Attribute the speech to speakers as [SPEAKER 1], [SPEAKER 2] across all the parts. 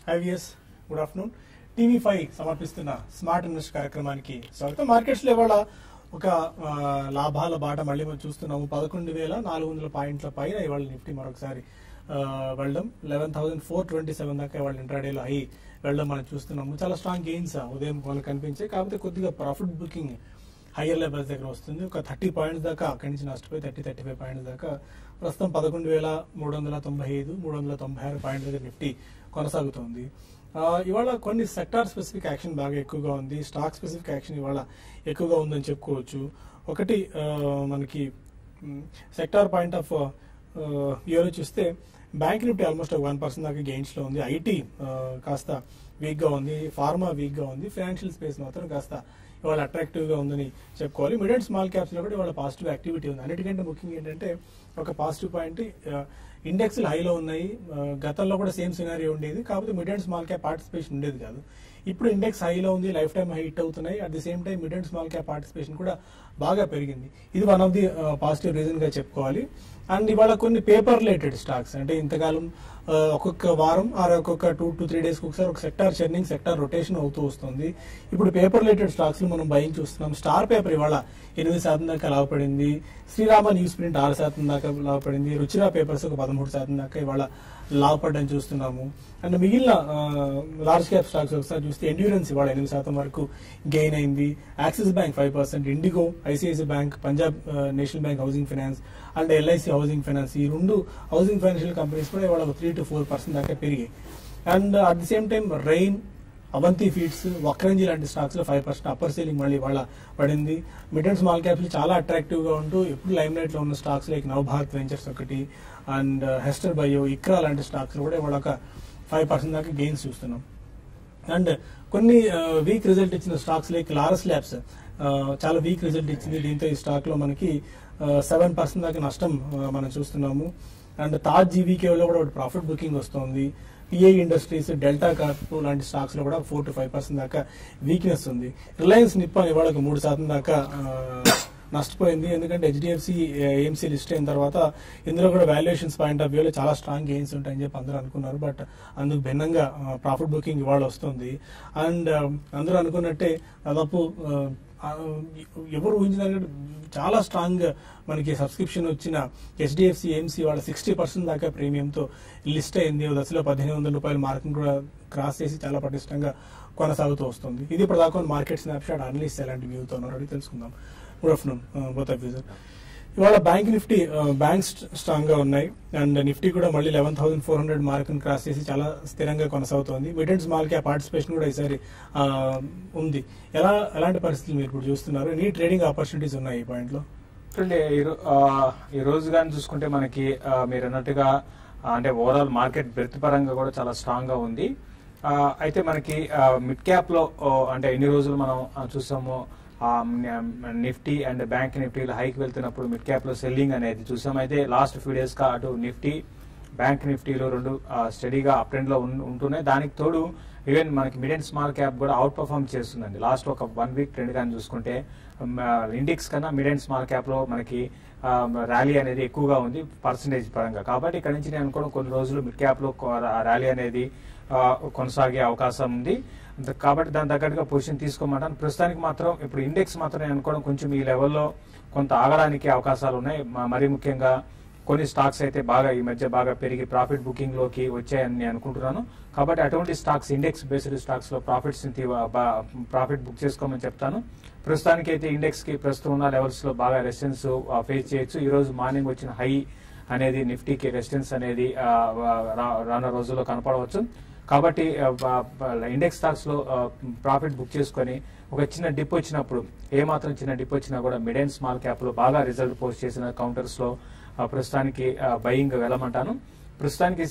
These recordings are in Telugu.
[SPEAKER 1] IVS good afternoon TV five సమర్పిస్తున్న స్మార్ట్ ఇన్వెస్ట్ కార్యక్రమానికి స్వాగతం మార్కెట్స్ లో ఇవాళ ఒక ఆ, లాభాల బాట మళ్ళీ మనం చూస్తున్నాము పదకొండు వేల నాలుగు వందల పాయింట్ల పైన ఇవాళ నిఫ్టీ మరొకసారి ఆ, వెళ్ళడం eleven thousand four twenty seven దాకా ఇవాళ ఇంట్రాడేలో హై వెళ్ళడం మనం చూస్తున్నాము చాలా స్ట్రాంగ్ గెయిన్స్ ఉదయం వాళ్ళకి కనిపించాయి కాకపోతే కొద్దిగా ప్రాఫిట్ బుకింగ్ హయ్యర్ లెవెల్స్ దగ్గర వస్తుంది ఒక థర్టీ పాయింట్స్ దాకా అక్కడి నుంచి నష్టపోయి థర్టీ థర్టీ ఫైవ్ పాయింట్స్ దాకా ప్రస్తుతం పదకొండు వేల మూడు వందల తొంభై ఐదు మూడు వందల తొంభై ఆరు పాయింట్ల దగ్గర నిఫ్టీ కొనసాగుతోంది ఆ, ఇవాళ కొన్ని సెక్టార్ స్పెసిఫిక్ యాక్షన్ బాగా ఎక్కువగా ఉంది స్టాక్ స్పెసిఫిక్ యాక్షన్ ఇవాళ ఎక్కువగా ఉందని చెప్పుకోవచ్చు ఒకటి ఆ, మనకి సెక్టార్ పాయింట్ ఆఫ్ వ్యూలో చూస్తే Bank Nifty almost one percent దాకా గెయిన్స్ లో ఉంది ఐటీ కాస్త వీక్ గా ఉంది ఫార్మా వీక్ గా ఉంది ఫైనాన్షియల్ స్పేస్ మాత్రం కాస్త ఇవాళ అట్రాక్టివ్ గా ఉందని చెప్పుకోవాలి మిడ్ అండ్ స్మాల్ క్యాప్స్ లో కూడా ఇవాళ పాజిటివ్ యాక్టివిటీ ఉంది అన్నిటికంటే ముఖ్యంగా ఏంటంటే ఒక పాజిటివ్ పాయింట్ ఇండెక్స్ హైలో ఉన్నాయి ఆ, గతంలో కూడా సేమ్ సినారియో ఉండేది కాకపోతే mid and small cap participation ఉండేది కాదు ఇప్పుడు ఇండెక్స్ హైలో ఉంది లైఫ్ టైం హై హిట్ అవుతున్నాయి at the same time mid and small cap participation కూడా బాగా పెరిగింది ఇది one of the positive reason గా చెప్పుకోవాలి అండ్ ఇవాళ కొన్ని పేపర్ రిలేటెడ్ స్టాక్స్ అంటే ఇంతకాలం ఆ, ఒక్కొక్క వారం ఆర్ ఒక్కొక్క టూ టు త్రీ డేస్ ఒకసారి ఒక సెక్టార్ చర్నింగ్ సెక్టార్ రొటేషన్ అవుతూ వస్తుంది ఇప్పుడు పేపర్ రిలేటెడ్ స్టాక్స్ మనం బయింగ్ చూస్తున్నాం స్టార్ పేపర్ ఇవాళ ఎనిమిది శాతం దాకా లాభపడింది శ్రీరామ న్యూస్ ప్రింట్ ఆరు శాతం దాకా లాభపడింది రుచిరా పేపర్స్ ఒక పదమూడు శాతం దాకా ఇవాళ లాభపడడం చూస్తున్నాము అండ్ మిగిలిన లార్జ్ క్యాప్ స్టాక్స్ ఒకసారి చూస్తే ఎండ్యూరెన్స్ ఇవాళ ఎనిమిది శాతం వరకు గెయిన్ అయింది Axis Bank five percent IndiGo ICICI Bank Punjab National Bank Housing Finance and LIC Housing Finance ఈ రెండు హౌసింగ్ ఫైనాన్షియల్ కంపెనీస్ కూడా ఇవాళ త్రీ టు ఫోర్ పర్సెంట్ దాకా పెరిగాయి and at the same time Rain Avanti Feeds Vakrangee లాంటి స్టాక్స్ లో ఫైవ్ పర్సెంట్ అప్పర్ సీలింగ్ మళ్ళీ ఇవాళ పడింది మిడ్ అండ్ స్మాల్ క్యాప్స్ చాలా అట్రాక్టివ్ గా ఉంటూ ఎప్పుడు లైమ్ లైట్ లో ఉన్న స్టాక్స్ లైక్ నవభారత్ వెంచర్స్ ఒకటి అండ్ హెస్టర్ బయో ఇక్రా లాంటి స్టాక్స్ కూడా ఇవాళ ఒక ఫైవ్ పర్సెంట్ దాకా గెయిన్స్ చూస్తున్నాం అండ్ కొన్ని వీక్ రిజల్ట్ ఇచ్చిన స్టాక్స్ లైక్ లారస్ ల్యాబ్స్ చాలా వీక్ రిజల్ట్ ఇచ్చింది దీంతో ఈ స్టాక్ లో మనకి సెవెన్ పర్సెంట్ దాకా నష్టం ఆ, మనం చూస్తున్నాము అండ్ తాజ్ జీవీకేలో కూడా ఒకటి ప్రాఫిట్ బుకింగ్ వస్తుంది పిఐ ఇండస్ట్రీస్ డెల్టా కార్ప్ లాంటి స్టాక్స్ లో కూడా ఫోర్ టు ఫైవ్ పర్సెంట్ దాకా వీక్నెస్ ఉంది రిలయన్స్ నిప్పాన్ ఇవాళ ఒక మూడు శాతం దాకా ఆ, నష్టపోయింది ఎందుకంటే హెచ్డిఎఫ్సి ఏఎంసీ లిస్ట్ అయిన తర్వాత ఇందులో కూడా వాల్యుయేషన్స్ పాయింట్ ఆఫ్ వ్యూలో చాలా స్ట్రాంగ్ గెయిన్స్ ఉంటాయని చెప్పి అందరూ అనుకున్నారు బట్ అందుకు భిన్నంగా ప్రాఫిట్ బుకింగ్ ఇవాళ వస్తుంది అండ్ అందరూ అనుకున్నట్టే దాదాపు ఆ, ఎవరు ఊహించిన చాలా స్ట్రాంగ్ మనకి సబ్స్క్రిప్షన్ వచ్చిన హెచ్డిఎఫ్సి ఏఎంసీ వాళ్ళ సిక్స్టీ పర్సెంట్ దాకా ప్రీమియంతో లిస్ట్ అయింది ఓ దశలో పదిహేను వందల రూపాయల మార్కెట్ కూడా క్రాస్ చేసి చాలా పటిష్టంగా కొనసాగుతూ వస్తుంది ఇది ఇప్పుడు దాకా మార్కెట్ స్నాప్ షాట్ అనలిస్ట్ ఎలాంటి వ్యూతో ఉన్నారో అడిగి తెలుసుకుందాం good afternoon both of you sir ఇవాళ బ్యాంక్ నిఫ్టీ బ్యాంక్స్ స్ట్రాంగ్ గా ఉన్నాయి అండ్ నిఫ్టీ కూడా మళ్ళీ eleven thousand four hundred mark cross చేసి చాలా స్థిరంగా కొనసాగుతోంది mid and small cap participation కూడా ఈసారి ఆ, ఉంది ఎలా ఎలాంటి పరిస్థితులు మీరు ఇప్పుడు చూస్తున్నారు ఎనీ ట్రేడింగ్ ఆపర్చునిటీస్ ఉన్నాయి ఈ పాయింట్ లో
[SPEAKER 2] చూడండి ఈ రో- ఆ, ఈ రోజు కానీ చూసుకుంటే మనకి ఆ, మీరు అన్నట్టుగా ఆ, అంటే ఓవరాల్ మార్కెట్ బ్రెత్ పరంగా కూడా చాలా స్ట్రాంగ్ గా ఉంది ఆ, అయితే మనకి మిడ్ క్యాప్ లో ఓ, అంటే ఎన్ని రోజులు మనం ఆ, చూసాము ఆ, న- నిఫ్టీ అండ్ బ్యాంక్ నిఫ్టీలో హైక్ వెళ్తున్నప్పుడు మిడ్ క్యాప్ లో సెల్లింగ్ అనేది చూసాం అయితే లాస్ట్ ఫ్యూ డేస్ గా అటు నిఫ్టీ బ్యాంక్ నిఫ్టీలో రెండు ఆ, స్టడీగా అప్ ట్రెండ్ లో ఉన్- ఉంటున్నాయి దానికి తోడు ఈవెన్ మనకి మిడ్ అండ్ స్మాల్ క్యాప్ కూడా అవుట్ పర్ఫార్మ్ చేస్తుందండి లాస్ట్ ఒక వన్ వీక్ ట్రెండ్ కానీ చూసుకుంటే ఇండెక్స్ కన్నా మిడ్ అండ్ స్మాల్ క్యాప్ లో మనకి ర్యాలీ అనేది ఎక్కువగా ఉంది పర్సంటేజ్ పరంగా కాబట్టి ఇక్కడ నుంచి నేను అనుకోవడం కొన్ని రోజులు మిడ్ క్యాప్ లో ర్యాలీ అనేది ఆ, కొనసాగే అవకాశం ఉంది అంత- కాబట్టి దాని తగ్గట్టుగా పొజిషన్ తీసుకోమంటాను ప్రస్తుతానికి మాత్రం ఇప్పుడు ఇండెక్స్ మాత్రం నేను అనుకోవడం కొంచెం ఈ లెవెల్లో కొంత ఆగడానికి అవకాశాలు ఉన్నాయి మ- మరీ ముఖ్యంగా కొన్ని స్టాక్స్ అయితే బాగా ఈ మధ్య బాగా పెరిగి ప్రాఫిట్ బుకింగ్ లోకి వచ్చాయని నేను అనుకుంటున్నాను కాబట్టి అటువంటి స్టాక్స్ ఇండెక్స్ బేస్డ్ స్టాక్స్ లో ప్రాఫిట్స్ ప్రాఫిట్ బుక్ చేసుకోమని చెప్తాను ప్రస్తుతానికి అయితే ఇండెక్స్ కి ప్రస్తుతం ఉన్న లెవెల్స్ లో బాగా రెసిస్టెన్స్ ఫేస్ చేయొచ్చు ఈ రోజు మార్నింగ్ వచ్చిన హై అనేది నిఫ్టీకి రెసిస్టెన్స్ అనేది ఆ, రా- రానున్న రోజుల్లో కనపడవచ్చు కాబట్టి ఇండెక్స్ స్టాక్స్ లో ప్రాఫిట్ బుక్ చేసుకొని ఒక చిన్న డిప్ వచ్చినప్పుడు ఏ మాత్రం చిన్న డిప్ వచ్చినా కూడా మిడ్ అండ్ స్మాల్ క్యాప్ లో బాగా రిజల్ట్ పోస్ట్ చేసిన కౌంటర్స్ లో ఆ, ప్రస్తుతానికి బయింగ్ వెళ్ళమంటాను ప్రస్తుతానికి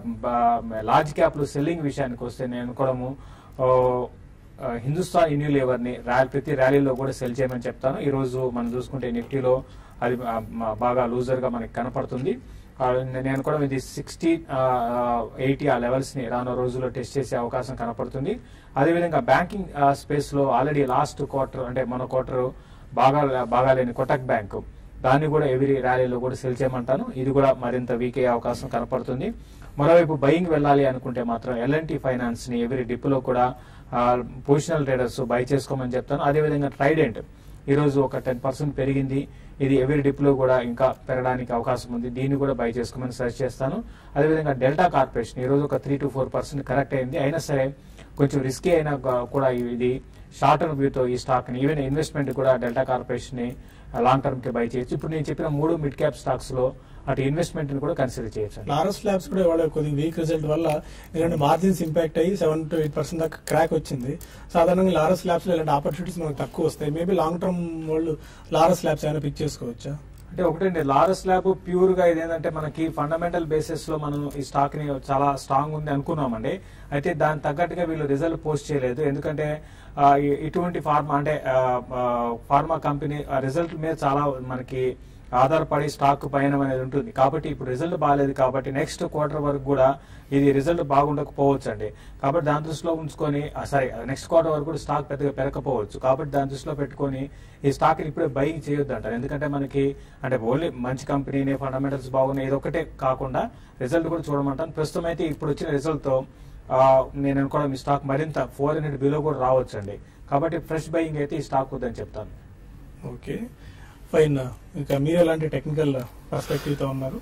[SPEAKER 2] లార్జ్ క్యాప్ లో సెల్లింగ్ విషయానికి వస్తే నేను అనుకోవడము ఓ, ఆ, హిందుస్థాన్ యూనిలివర్ ని ర్యాలీ ప్రతి ర్యాలీలో కూడా సెల్ చేయమని చెప్తాను ఈ రోజు మనం చూసుకుంటే నిఫ్టీలో అది ఆ, మ- బాగా లూజర్ గా మనకి కనపడుతుంది ఆ, నేను కూడా ఇది సిక్స్టీ ఎయిటీ ఆ లెవెల్స్ ని రానున్న రోజుల్లో టెస్ట్ చేసే అవకాశం కనపడుతుంది అదేవిధంగా బ్యాంకింగ్ స్పేస్ లో ఆల్రెడీ లాస్ట్ క్వార్టర్ అంటే మన క్వార్టర్ బాగా బాగా లేని కొటక్ బ్యాంక్ దాన్ని కూడా ఎవరి ర్యాలీలో కూడా సెల్ చేయమంటాను ఇది కూడా మరింత వీక్ అయ్యే అవకాశం కనపడుతుంది మరోవైపు బయింగ్ వెళ్ళాలి అనుకుంటే మాత్రం ఎల్ఎన్టీ ఫైనాన్స్ ని ఎవరి డిప్లో కూడా పొజిషనల్ ట్రేడర్స్ బై చేసుకోమని చెప్తాను అదేవిధంగా ట్రైడెంట్ ఈ రోజు ఒక టెన్ పర్సెంట్ పెరిగింది ఇది ఎవరి డిప్ లో కూడా ఇంకా పెరగడానికి అవకాశం ఉంది దీన్ని కూడా బై చేసుకోమని సజెస్ట్ చేస్తాను అదేవిధంగా డెల్టా కార్పొరేషన్ ఈ రోజు ఒక three to four percent correct అయింది అయినా సరే కొంచెం రిస్కీ అయినా గా- కూడా ఇది షార్ట్ టర్మ్ వ్యూతో ఈ స్టాక్ ని ఈవెన్ ఇన్వెస్ట్మెంట్ కూడా డెల్టా కార్పొరేషన్ ని లాంగ్ టర్మ్ కి బై చేయొచ్చు ఇప్పుడు నేను చెప్పిన మూడు మిడ్ క్యాప్ స్టాక్స్ లో అటు ఇన్వెస్ట్మెంట్ ని కూడా కన్సిడర్ చేయొచ్చు
[SPEAKER 1] లారస్ ల్యాబ్స్ కూడా ఇవాళ కొద్దిగా వీక్ రిజల్ట్ వల్ల ఎందుకంటే మార్జిన్స్ ఇంపాక్ట్ అయ్యి సెవెన్ టు ఎయిట్ పర్సెంట్ దాకా క్రాక్ వచ్చింది సాధారణంగా లారస్ ల్యాబ్స్ లో ఇలాంటి ఆపర్చునిటీస్ మనకు తక్కువ వస్తాయి మేబీ లాంగ్ టర్మ్ వాళ్ళు లారస్ ల్యాబ్స్ ఏమైనా పిక్ చేసుకోవచ్చా
[SPEAKER 2] అంటే ఒకటండి లారస్ ల్యాబ్ ప్యూర్ గా ఇదేంటంటే మనకి ఫండమెంటల్ బేసిస్ లో మనం ఈ స్టాక్ ని చాలా స్ట్రాంగ్ ఉంది అనుకున్నామండి అయితే దాని తగ్గట్టుగా వీళ్ళు రిజల్ట్ పోస్ట్ చేయలేదు ఎందుకంటే ఆ, ఇ- ఇటువంటి ఫార్మా అంటే ఆ, ఆ, ఫార్మా కంపెనీ రిజల్ట్ మీద చాలా మనకి ఆధారపడి స్టాక్ పయనం అనేది ఉంటుంది కాబట్టి ఇప్పుడు రిజల్ట్ బాగాలేదు కాబట్టి నెక్స్ట్ క్వార్టర్ వరకు కూడా ఇది రిజల్ట్ బాగుండకపోవచ్చు అండి కాబట్టి దాని దృష్టిలో ఉంచుకొని ఆ, సరే నెక్స్ట్ క్వార్టర్ వరకు కూడా స్టాక్ పెద్దగా పెరగకపోవచ్చు కాబట్టి దాని దృష్టిలో పెట్టుకొని ఈ స్టాక్ ఇప్పుడే బయింగ్ చేయొద్దు అంటారు ఎందుకంటే మనకి అంటే ఓన్లీ మంచి కంపెనీని ఫండమెంటల్స్ బాగున్నాయి ఇది ఒకటే కాకుండా రిజల్ట్ కూడా చూడమంటాను ప్రస్తుతం అయితే ఇప్పుడు వచ్చిన రిజల్ట్ తో ఆ, నేను అనుకోవడం ఈ స్టాక్ మరింత ఫోర్ హండ్రెడ్ బిలో కూడా రావచ్చు అండి కాబట్టి ఫ్రెష్ బయింగ్ అయితే ఈ స్టాక్ వద్దని చెప్తాను
[SPEAKER 1] ఓకే ఫైన్ ఇంకా మీరు ఎలాంటి టెక్నికల్ పర్స్పెక్టివ్ తో ఉన్నారు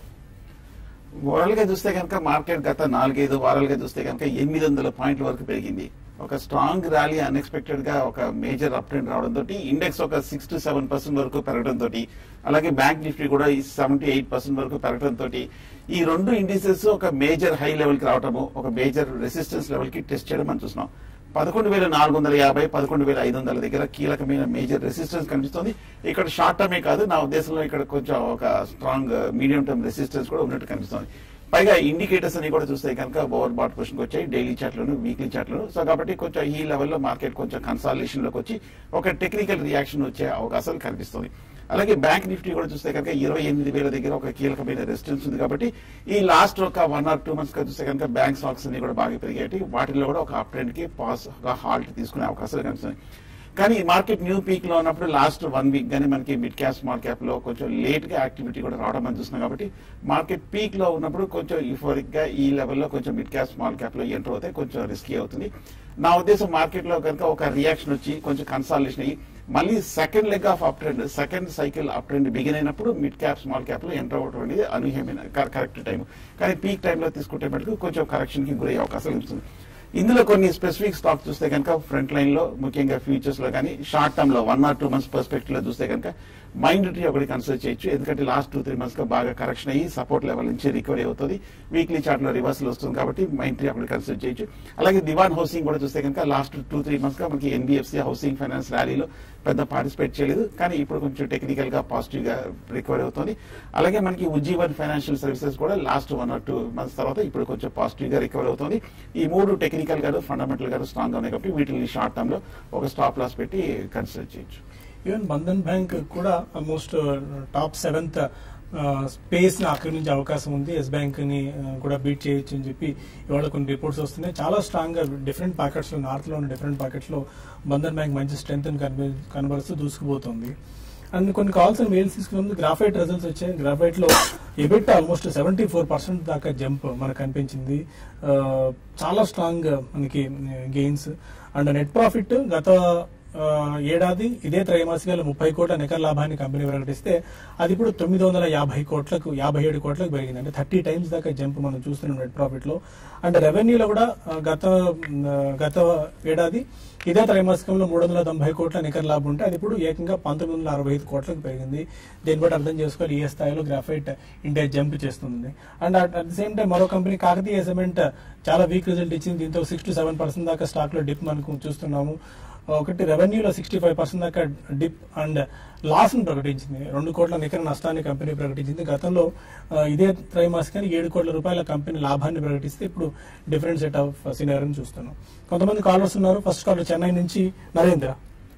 [SPEAKER 3] ఓవరాల్ గా చూస్తే కనుక మార్కెట్ గత నాలుగైదు వారాలుగా చూస్తే కనుక ఎనిమిది వందల పాయింట్ల వరకు పెరిగింది ఒక స్ట్రాంగ్ ర్యాలీ అన్ఎక్స్పెక్టెడ్ గా ఒక మేజర్ అప్ ట్రెండ్ రావడం తోటి ఇండెక్స్ ఒక సిక్స్ టు సెవెన్ పర్సెంట్ వరకు పెరగడం తోటి అలాగే బ్యాంక్ నిఫ్టీ కూడా సెవెంటీ ఎయిట్ పర్సెంట్ వరకు పెరగడం తోటి ఈ రెండు ఇండిసెస్ ఒక మేజర్ హై లెవెల్ కి రావడము ఒక మేజర్ రెసిస్టెన్స్ లెవెల్ కి టెస్ట్ చేయడం మనం చూస్తున్నాం పదకొండు వేల నాలుగు వందల యాభై పదకొండు వేల ఐదు వందల దగ్గర కీలకమైన మేజర్ రెసిస్టెన్స్ కనిపిస్తుంది ఇక్కడ షార్ట్ టర్మే కాదు నా ఉద్దేశంలో ఇక్కడ కొంచెం ఒక స్ట్రాంగ్ మీడియం టర్మ్ రెసిస్టెన్స్ కూడా ఉన్నట్టు కనిపిస్తుంది పైగా ఇండికేటర్స్ అని కూడా చూస్తే కనుక ఓవర్ బాట్ పొజిషన్ వచ్చాయి డైలీ చార్ట్లను వీక్లీ చార్ట్లను సో కాబట్టి కొంచెం ఈ లెవెల్లో మార్కెట్ కొంచెం కన్సాలేషన్ లోకి వచ్చి ఒక టెక్నికల్ రియాక్షన్ వచ్చే అవకాశాలు కనిపిస్తుంది అలాగే బ్యాంక్ నిఫ్టీ కూడా చూస్తే కనుక ఇరవై ఎనిమిది వేల దగ్గర ఒక కీలకమైన రెసిస్టెన్స్ ఉంది కాబట్టి ఈ లాస్ట్ ఒక వన్ ఆర్ టూ మంత్స్ గా చూస్తే కనుక బ్యాంక్ స్టాక్స్ అన్ని కూడా బాగా పెరిగాయి వాటిలో కూడా ఒక అప్ ట్రెండ్ కి పాస్ గా హాల్ట్ తీసుకునే అవకాశాలు కనిపిస్తున్నాయి కానీ మార్కెట్ న్యూ పీక్ లో ఉన్నప్పుడు లాస్ట్ వన్ వీక్ గానీ మనకి మిడ్ క్యాప్ స్మాల్ క్యాప్ లో కొంచెం లేట్ గా యాక్టివిటీ కూడా రావడం మనం చూస్తున్నాం కాబట్టి మార్కెట్ పీక్ లో ఉన్నప్పుడు కొంచెం యూఫోరిక్ గా ఈ లెవెల్లో కొంచెం మిడ్ క్యాప్ స్మాల్ క్యాప్ లో ఎంటర్ అవుతే కొంచెం రిస్కీ అవుతుంది నా ఉద్దేశం మార్కెట్ లో కనుక ఒక రియాక్షన్ వచ్చి కొంచెం కన్సాలేషన్ అయ్యి మళ్ళీ second leg of up trend second cycle up trend begin అయినప్పుడు మిడ్ క్యాప్ స్మాల్ క్యాప్ లో ఎంటర్ అవ్వడం అనేది అనూహ్యమైన కరెక్ట్ టైం కానీ పీక్ టైంలో తీసుకుంటే మటుకు కొంచెం కరెక్షన్ కి గురయ్యే అవకాశం ఉంటుంది ఇందులో కొన్ని స్పెసిఫిక్ స్టాక్ చూస్తే కనుక ఫ్రంట్ లైన్ లో ముఖ్యంగా ఫ్యూచర్స్ లో కానీ షార్ట్ టర్మ్ లో one or two months perspective లో చూస్తే కనుక మైండ్ ట్రీ ఒకటి కన్సిడర్ చేయొచ్చు ఎందుకంటే లాస్ట్ టూ త్రీ మంత్స్ గా బాగా కరెక్షన్ అయ్యి సపోర్ట్ లెవెల్ నుంచి రికవరీ అవుతుంది వీక్లీ చార్ట్ లో రివర్సల్ వస్తుంది కాబట్టి మైండ్ ట్రీ ఒకటి కన్సిడర్ చేయొచ్చు అలాగే దివాన్ హౌసింగ్ కూడా చూస్తే కనుక లాస్ట్ టూ త్రీ మంత్స్ గా మనకి ఎన్బిఎఫ్సి హౌసింగ్ ఫైనాన్స్ ర్యాలీలో పెద్ద పార్టిసిపేట్ చేయలేదు కానీ ఇప్పుడు కొంచెం టెక్నికల్ గా పాజిటివ్ గా రికవరీ అవుతుంది అలాగే మనకి ఉజ్జీవన్ ఫైనాన్షియల్ సర్వీసెస్ కూడా last one or two months తర్వాత ఇప్పుడు కొంచెం పాజిటివ్ గా రికవరీ అవుతుంది ఈ మూడు టెక్నికల్ గాను ఫండమెంటల్ గాను స్ట్రాంగ్ గా ఉన్నాయి కాబట్టి వీటిని షార్ట్ టర్మ్ లో ఒక స్టాప్ లాస్ పెట్టి కన్సిడర్ చేయొచ్చు
[SPEAKER 1] ఈవెన్ బంధన్ బ్యాంక్ కూడా ఆల్మోస్ట్ టాప్ సెవెంత్ స్పేస్ ని ఆక్రమించే అవకాశం ఉంది ఎస్ బ్యాంక్ ని ఆ, కూడా బీట్ చేయొచ్చు అని చెప్పి ఇవాళ కొన్ని రిపోర్ట్స్ వస్తున్నాయి చాలా స్ట్రాంగ్ గా డిఫరెంట్ పాకెట్స్ లో నార్త్ లో ఉన్న డిఫరెంట్ పాకెట్స్ లో బంధన్ బ్యాంక్ మంచి స్ట్రెంత్ కనబరుస్తూ దూసుకుపోతుంది అండ్ కొన్ని కాల్స్ అండ్ మెయిల్స్ తీసుకున్నప్పుడు గ్రాఫైట్ రిజల్ట్స్ వచ్చాయి గ్రాఫైట్ లో EBIT almost seventy four percent దాకా జంప్ మనకు కనిపించింది ఆ, చాలా స్ట్రాంగ్ మనకి గెయిన్స్ అండ్ నెట్ ప్రాఫిట్ గత ఆ, ఏడాది ఇదే త్రైమాసికాలు ముప్పై కోట్ల నికర లాభాన్ని కంపెనీ ప్రకటిస్తే అది ఇప్పుడు తొమ్మిది వందల యాభై కోట్లకు యాభై ఏడు కోట్లకు పెరిగింది అంటే థర్టీ టైమ్స్ దాకా జంప్ మనం చూస్తున్నాం నెట్ ప్రాఫిట్ లో అండ్ రెవెన్యూలో కూడా ఆ, గత ఆ, గత ఏడాది ఇదే త్రైమాసికంలో మూడు వందల తొంభై కోట్ల నికర లాభం ఉంటే అది ఇప్పుడు ఏకంగా పంతొమ్మిది వందల అరవై ఐదు కోట్లకు పెరిగింది దీన్ని బట్టి అర్థం చేసుకోవాలి ఏ స్థాయిలో గ్రాఫైట్ ఇండియా జంప్ చేస్తుంది and at the same time మరో కంపెనీ కాకతీయ సిమెంట్ చాలా వీక్ రిజల్ట్ ఇచ్చింది దీంతో సిక్స్ టు సెవెన్ పర్సెంట్ దాకా స్టాక్ లో డిప్ మనకు చూస్తున్నాము ఒకటి రెవెన్యూలో సిక్స్టీ ఫైవ్ పర్సెంట్ దాకా డిప్ అండ్ లాస్ ను ప్రకటించింది రెండు కోట్ల నికర నష్టాన్ని కంపెనీ ప్రకటించింది గతంలో ఆ, ఇదే త్రైమాసికానికి ఏడు కోట్ల రూపాయల కంపెనీ లాభాన్ని ప్రకటిస్తే ఇప్పుడు డిఫరెంట్ సెట్ ఆఫ్ సినారిని చూస్తున్నాం కొంతమంది కాలర్స్ ఉన్నారు ఫస్ట్ కాలర్ చెన్నై నుంచి నరేంద్ర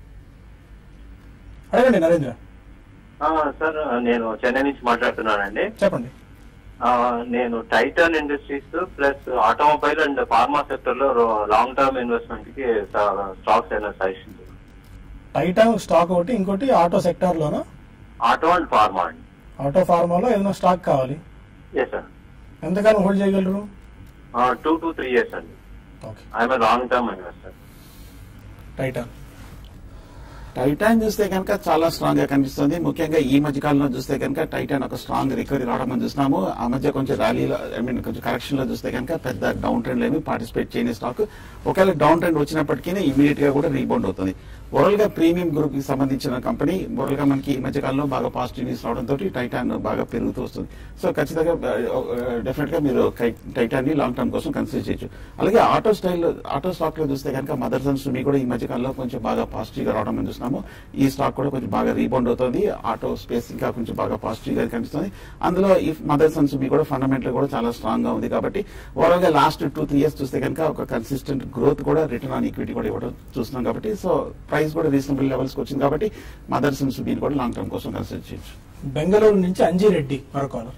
[SPEAKER 1] అడగండి నరేంద్ర
[SPEAKER 4] ఆ, సార్ నేను చెన్నై నుంచి మాట్లాడుతున్నానండి
[SPEAKER 1] చెప్పండి
[SPEAKER 4] ఆ, నేను Titan industries plus automobile and pharma sector లో లాంగ్ టర్మ్ ఇన్వెస్ట్మెంట్ కి స్టాక్స్ అయినా సజెషన్
[SPEAKER 1] టైటా స్టాక్ ఒకటి ఇంకోటి ఆటో సెక్టార్ లోనా
[SPEAKER 4] ఆటో అండ్ ఫార్మా అండి
[SPEAKER 1] ఆటో ఫార్మాలో ఏదైనా స్టాక్ కావాలి
[SPEAKER 4] ఎస్ సార్
[SPEAKER 1] ఎంతకాలం హోల్డ్ చేయగలరు
[SPEAKER 4] టూ టు త్రీ ఇయర్స్ అండి
[SPEAKER 1] okay
[SPEAKER 4] I'm long term investor
[SPEAKER 1] Titan
[SPEAKER 3] Titan చూస్తే కనుక చాలా స్ట్రాంగ్ గా కనిపిస్తుంది ముఖ్యంగా ఈ మధ్య కాలంలో చూస్తే కనుక టైటాన్ ఒక స్ట్రాంగ్ రికవరీ రావడం మనం చూస్తున్నాము ఆ మధ్య కొంచెం ర్యాలీలో ఐ మీన్ కొంచెం కరెక్షన్ లో చూస్తే కనుక పెద్ద డౌన్ ట్రెండ్ ఏమి పార్టిసిపేట్ చేయని స్టాక్ ఒకవేళ డౌన్ ట్రెండ్ వచ్చినప్పటికీ ఇమీడియట్ గా కూడా రీబౌండ్ అవుతుంది ఓవరాల్ గా ప్రీమియం గ్రూప్ కి సంబంధించిన కంపెనీ ఓవరాల్ గా మనకి ఈ మధ్య కాలంలో బాగా పాజిటివ్ న్యూస్ రావడంతో టైటాన్ బాగా పెరుగుతూ వస్తుంది సో ఖచ్చితంగా డెఫినెట్ గా మీరు టైటాన్ ని లాంగ్ టర్మ్ కోసం కన్సిడర్ చేయొచ్చు అలాగే ఆటో స్టైల్ ఆటో స్టాక్ లో చూస్తే కనుక మదర్స్ అండ్ సుమి కూడా ఈ మధ్య కాలంలో కొంచెం బాగా పాజిటివ్ గా రావడం మనం చూస్తున్నాము ఈ స్టాక్ కూడా కొంచెం బాగా రీబౌండ్ అవుతుంది ఆటో స్పేస్ ఇంకా కొంచెం బాగా పాజిటివ్ గా కనిపిస్తుంది అందులో ఈ మదర్స్ అండ్ సుమి కూడా ఫండమెంటల్ కూడా చాలా స్ట్రాంగ్ గా ఉంది కాబట్టి ఓవరాల్ గా లాస్ట్ టూ త్రీ ఇయర్స్ చూస్తే కనుక ఒక కన్సిస్టెంట్ గ్రోత్ కూడా రిటర్న్ ఆన్ ఈక్విటీ కూడా ఇవ్వడం చూస్తున్నాం కాబట్టి సో ప్రైస్ కూడా రీజనబుల్ లెవెల్స్ వచ్చింది కాబట్టి మదర్స్ అండ్ సుబీని కూడా లాంగ్ టర్మ్ కోసం కన్సిడర్ చేయొచ్చు
[SPEAKER 1] బెంగళూరు నుంచి అంజిరెడ్డి మరో కాలర్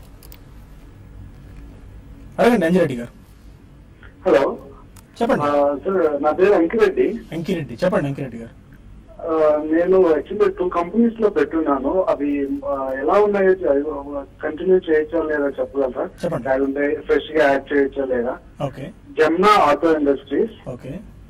[SPEAKER 1] అడగండి అంజిరెడ్డి గారు
[SPEAKER 5] హలో
[SPEAKER 1] చెప్పండి
[SPEAKER 5] ఆ, సార్ నా పేరు అంకిరెడ్డి
[SPEAKER 1] అంకిరెడ్డి చెప్పండి అంకిరెడ్డి గారు
[SPEAKER 5] ఆ, నేను యాక్చువల్లీ టూ కంపెనీస్ లో పెట్టున్నాను అవి ఆ, ఎలా ఉన్నాయో కంటిన్యూ చేయొచ్చా లేదా చెప్పగలరా
[SPEAKER 1] చెప్పండి.
[SPEAKER 5] లేకుంటే ఫ్రెష్ గా యాడ్ చేయొచ్చా లేదా
[SPEAKER 1] okay
[SPEAKER 5] Jamna auto industries
[SPEAKER 1] okay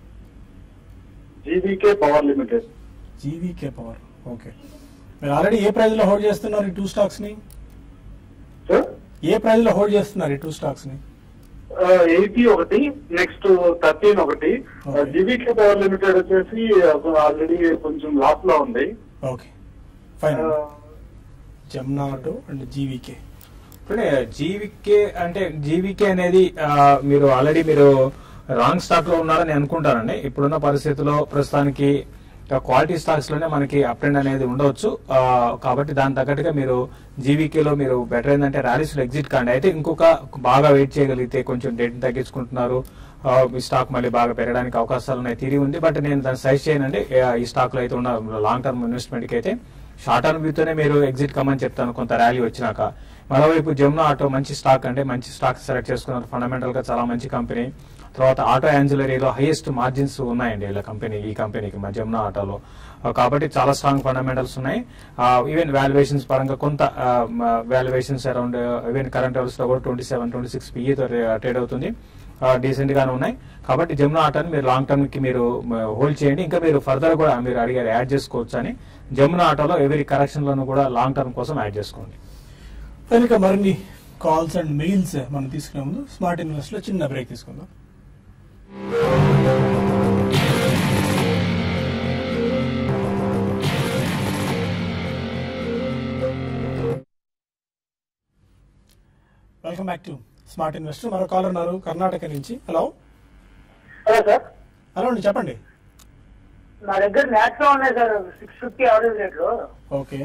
[SPEAKER 5] GBK power limited
[SPEAKER 1] GVK power okay మీరు ఆల్రెడీ ఏ ప్రైజ్ లో హోల్డ్ చేస్తున్నారు ఈ టూ స్టాక్స్ ని
[SPEAKER 5] సార్
[SPEAKER 1] ఏ ప్రైజ్ లో హోల్డ్ చేస్తున్నారు ఈ టూ స్టాక్స్ ని
[SPEAKER 5] ఎయిటీ ఒకటి నెక్స్ట్ థర్టీన్ ఒకటి
[SPEAKER 1] Okay.
[SPEAKER 5] జీబీకే పవర్ లిమిటెడ్ వచ్చేసి ఆల్రెడీ కొంచెం లాస్ లో ఉంది
[SPEAKER 1] ఓకే ఫైన్
[SPEAKER 5] ఆ,
[SPEAKER 1] జమ్నా ఆటో అండ్ జీవీకే
[SPEAKER 2] ఇప్పుడే జీవికే అంటే జీవికే అనేది ఆ, మీరు ఆల్రెడీ మీరు రాంగ్ స్టాక్ లో ఉన్నారని అనుకుంటారండి ఇప్పుడున్న పరిస్థితుల్లో ప్రస్తుతానికి క్వాలిటీ స్టాక్స్ లోనే మనకి అప్ ట్రెండ్ అనేది ఉండవచ్చు ఆ, కాబట్టి దాని తగ్గట్టుగా మీరు జీవీకేలో మీరు బెటర్ ఏంటంటే ర్యాలీస్ లో ఎగ్జిట్ కాండి అయితే ఇంకొక బాగా వెయిట్ చేయగలిగితే కొంచెం డేట్ తగ్గించుకుంటున్నారు ఆ, ఈ స్టాక్ మళ్ళీ బాగా పెరగడానికి అవకాశాలు ఉన్నాయి తిరిగి ఉంది బట్ నేను దాన్ని సజెస్ట్ చేయనండి ఆ, ఈ స్టాక్ లో అయితే ఉన్న లాంగ్ టర్మ్ ఇన్వెస్ట్మెంట్ కి అయితే షార్ట్ టర్మ్ వ్యూతోనే మీరు ఎగ్జిట్ కమ్మని చెప్తాను కొంత ర్యాలీ వచ్చినాక మరోవైపు జమునా ఆటో మంచి స్టాక్ అంటే మంచి స్టాక్ సెలెక్ట్ చేసుకున్నారు ఫండమెంటల్ గా చాలా మంచి కంపెనీ తర్వాత ఆటో యాన్జిలరీలో హైయెస్ట్ మార్జిన్స్ ఉన్నాయండి ఇలా కంపెనీ ఈ కంపెనీకి మా జమునా ఆటోలో ఆ, కాబట్టి చాలా స్ట్రాంగ్ ఫండమెంటల్స్ ఉన్నాయి ఈవెన్ వాల్యుయేషన్స్ పరంగా కొంత valuations around even current levels లో కూడా ట్వంటీ సెవెన్ ట్వంటీ సిక్స్ పిఈతో ట్రేడ్ అవుతుంది డీసెంట్ గానే ఉన్నాయి కాబట్టి జమునా ఆటోని మీరు లాంగ్ టర్మ్ కి మీరు హోల్డ్ చేయండి ఇంకా మీరు ఫర్దర్ కూడా మీరు అడిగారు యాడ్ చేసుకోవచ్చు అని జమునా ఆటోలో ఎవరి కరెక్షన్ లోను కూడా లాంగ్ టర్మ్ కోసం యాడ్ చేసుకోండి
[SPEAKER 1] కనుక మరిన్ని కాల్స్ అండ్ మెయిల్స్ మనం తీసుకునే ముందు స్మార్ట్ ఇన్వెస్ట్ లో చిన్న బ్రేక్ తీసుకుందాం welcome back to smart investor మరో కాలర్ ఉన్నారు కర్ణాటక నుంచి హలో
[SPEAKER 6] హలో సార్
[SPEAKER 1] హలో అండి చెప్పండి
[SPEAKER 6] నా దగ్గర న్యాచురల్ ఉన్నాయి సార్ సిక్స్ ఫిఫ్టీ యావరేజ్ రేట్లు
[SPEAKER 1] ఓకే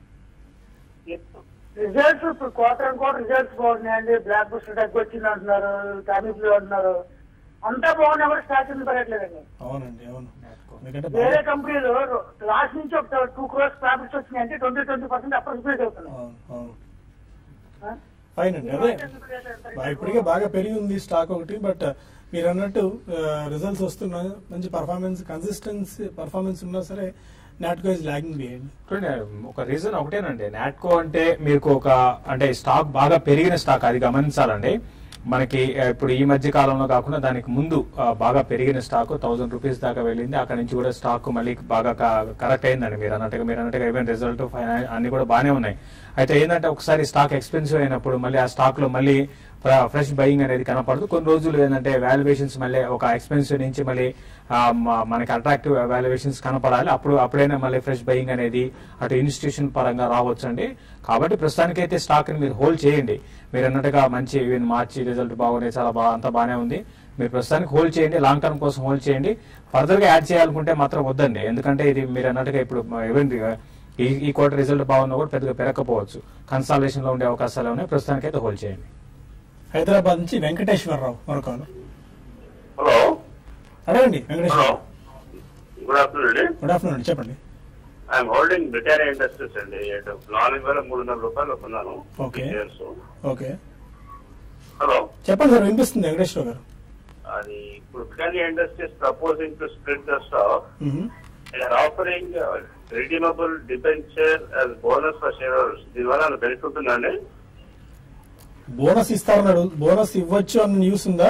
[SPEAKER 6] రిజల్ట్స్ ఇప్పుడు క్వార్టర్ అండ్ క్వార్టర్ రిజల్ట్స్ బాగున్నాయండి బ్లాక్ బస్టర్ తగ్గి వచ్చింది అంటున్నారు టామిఫ్లూ అంటున్నారు అంతా బాగున్నా కూడా స్టాక్ ఎందుకు పెరగట్లేదండి
[SPEAKER 1] అవునండి అవును ఎందుకంటే
[SPEAKER 6] వేరే
[SPEAKER 1] బాగా-
[SPEAKER 6] కంపెనీలు లాస్ట్ నుంచి ఒక టూ క్రోర్స్ ప్రాఫిట్స్ వచ్చినాయి అంటే ట్వంటీ ట్వంటీ పర్సెంట్ అప్రోక్సిమేట్ అవుతున్నాయి
[SPEAKER 1] అవును అవును
[SPEAKER 6] ఆ?
[SPEAKER 1] ఫైన్ అండి అదే బా- ఇప్పటికే బాగా పెరిగి ఉంది స్టాక్ ఒకటి బట్ మీరు అన్నట్టు రిజల్ట్స్ వస్తున్నాయి మంచి పర్ఫార్మెన్స్ కన్సిస్టెన్సీ పర్ఫార్మెన్స్ ఉన్నా సరే నాట్కో ఇస్ లాగింగ్ బిహైండ్
[SPEAKER 2] చూడండి ఒక రీజన్ ఒకటేనండి నాట్కో అంటే మీకు ఒక అంటే స్టాక్ బాగా పెరిగిన స్టాక్ అది గమనించాలండి మనకి ఆ, ఇప్పుడు ఈ మధ్య కాలంలో కాకుండా దానికి ముందు ఆ, బాగా పెరిగిన స్టాక్ థౌసండ్ రూపీస్ దాకా వెళ్ళింది అక్కడ నుంచి కూడా స్టాక్ మళ్ళీ బాగా కరెక్ట్ అయిందండి మీరు అన్నట్టుగా మీరు అన్నట్టుగా ఈవెన్ రిజల్ట్ అన్ని కూడా బాగానే ఉన్నాయి అయితే ఏంటంటే ఒకసారి స్టాక్ ఎక్స్పెన్సివ్ అయినప్పుడు మళ్ళీ ఆ స్టాక్ లో మళ్ళీ ఫ్రెష్ బయింగ్ అనేది కనపడదు కొన్ని రోజులు ఏంటంటే వాల్యుయేషన్స్ మళ్ళీ ఒక ఎక్స్పెన్సివ్ నుంచి మళ్ళీ ఆ, మ- మనకి అట్రాక్టివ్ వాల్యుయేషన్స్ కనపడాలి అప్పుడు అప్పుడైనా మళ్ళీ ఫ్రెష్ బయింగ్ అనేది అటు ఇన్స్టిట్యూషన్ పరంగా రావచ్చు అండి కాబట్టి ప్రస్తుతానికైతే స్టాక్ ని మీరు హోల్డ్ చేయండి మీరు అన్నట్టుగా మంచి ఈవెన్ మార్చి రిజల్ట్ బాగున్నాయి చాలా బాగా అంతా బాగానే ఉంది మీరు ప్రస్తుతానికి హోల్డ్ చేయండి లాంగ్ టర్మ్ కోసం హోల్డ్ చేయండి ఫర్దర్ గా యాడ్ చేయాలనుకుంటే మాత్రం వద్దండి ఎందుకంటే ఇది మీరు అన్నట్టుగా ఇప్పుడు ఈవెన్ ఈ ఈ క్వార్టర్ రిజల్ట్ బాగున్నా కూడా పెద్దగా పెరగకపోవచ్చు కన్సాలేషన్ లో ఉండే అవకాశాలు ఉన్నాయి ప్రస్తుతానికైతే హోల్డ్ చేయండి
[SPEAKER 1] హైదరాబాద్ నుంచి వెంకటేశ్వరరావు మరో కాలర్
[SPEAKER 7] హలో
[SPEAKER 1] అడగండి
[SPEAKER 7] హలో
[SPEAKER 1] వెంకటేశ్వరరావు
[SPEAKER 7] గుడ్ ఆఫ్టర్నూన్ అండి
[SPEAKER 1] గుడ్ ఆఫ్టర్నూన్ అండి చెప్పండి
[SPEAKER 7] ఐఎమ్ హోల్డింగ్ బ్రిటానియా ఇండస్ట్రీస్ అండి నాలుగు వేల మూడు వందల రూపాయలు కొన్నాను
[SPEAKER 1] Okay.
[SPEAKER 7] షేర్స్
[SPEAKER 1] ఓకే
[SPEAKER 7] హలో
[SPEAKER 1] చెప్పండి సార్ వినిపిస్తుంది వెంకటేశ్వరరావు గారు
[SPEAKER 7] అది ఇప్పుడు Britannia industries proposing to split the stock
[SPEAKER 1] hmm.
[SPEAKER 7] They are offering uh, redeemable debenture as bonus for shareholders. దీనివల్ల బెనిఫిట్ ఉంటుందండి
[SPEAKER 1] బోనస్ ఇస్తారన్నాడు బోనస్ ఇవ్వచ్చు అన్న న్యూస్ ఉందా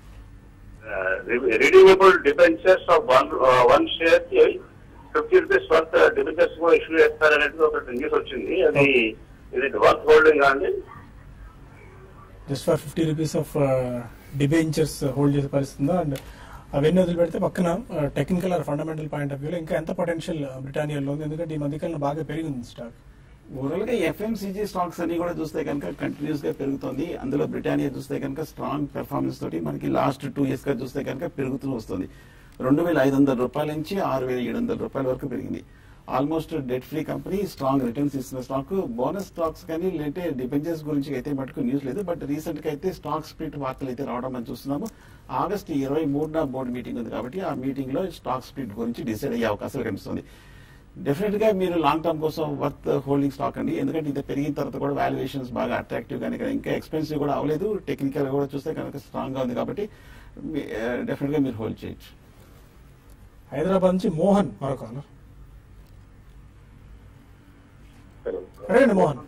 [SPEAKER 7] redeemable debentures of one one share కి ఫిఫ్టీ రూపీస్ వర్త్ డిబెంచర్స్ కూడా ఇష్యూ చేస్తారనేది ఒక న్యూస్ వచ్చింది అది ఇది వర్త్ హోల్డింగ్ అండి
[SPEAKER 1] just for fifty rupees of debentures hold చేసే పరిస్థితి ఉందా అండ్ అవన్నీ వదిలిపెడితే పక్కన technical or fundamental point of వ్యూలో ఇంకా ఎంత పొటెన్షియల్ బ్రిటానియాలో ఉంది ఎందుకంటే ఈ మధ్యకాలంలో బాగా పెరిగింది స్టాక్
[SPEAKER 3] ఓవరాల్ గా ఎఫ్ఎంసీజీ స్టాక్స్ అన్ని కూడా చూస్తే కనుక కంటిన్యూస్ గా పెరుగుతుంది అందులో బ్రిటానియా చూస్తే కనుక స్ట్రాంగ్ పెర్ఫార్మెన్స్ తోటి మనకి లాస్ట్ టూ ఇయర్స్ గా చూస్తే కనుక పెరుగుతూ వస్తుంది రెండు వేల ఐదు వందల రూపాయల నుంచి ఆరు వేల ఏడు వందల రూపాయల వరకు పెరిగింది almost debt free company strong returns ఇస్తున్న స్టాక్ బోనస్ స్టాక్స్ కానీ లేదంటే డిపెంజెన్స్ గురించి అయితే మటుకు న్యూస్ లేదు బట్ రీసెంట్ గా అయితే స్టాక్ స్ప్లిట్ వార్తలు అయితే రావడం మనం చూస్తున్నాము ఆగస్ట్ ఇరవై మూడున బోర్డు మీటింగ్ ఉంది కాబట్టి ఆ మీటింగ్ లో స్టాక్ స్ప్లిట్ గురించి డిసైడ్ అయ్యే అవకాశాలు కనిపిస్తుంది డెఫినెట్ గా మీరు లాంగ్ టర్మ్ కోసం వర్త్ హోల్డింగ్ స్టాక్ అండి ఎందుకంటే ఇది పెరిగిన తర్వాత కూడా వాల్యుయేషన్స్ బాగా అట్రాక్టివ్ గానే కదా ఇంకా ఎక్స్పెన్సివ్ కూడా అవ్వలేదు టెక్నికల్ కూడా చూస్తే కనుక స్ట్రాంగ్ గా ఉంది కాబట్టి డెఫినెట్ గా మీరు హోల్డ్ చేయొచ్చు
[SPEAKER 1] హైదరాబాద్ నుంచి మోహన్ మరొక caller.
[SPEAKER 8] హలో
[SPEAKER 1] అడగండి మోహన్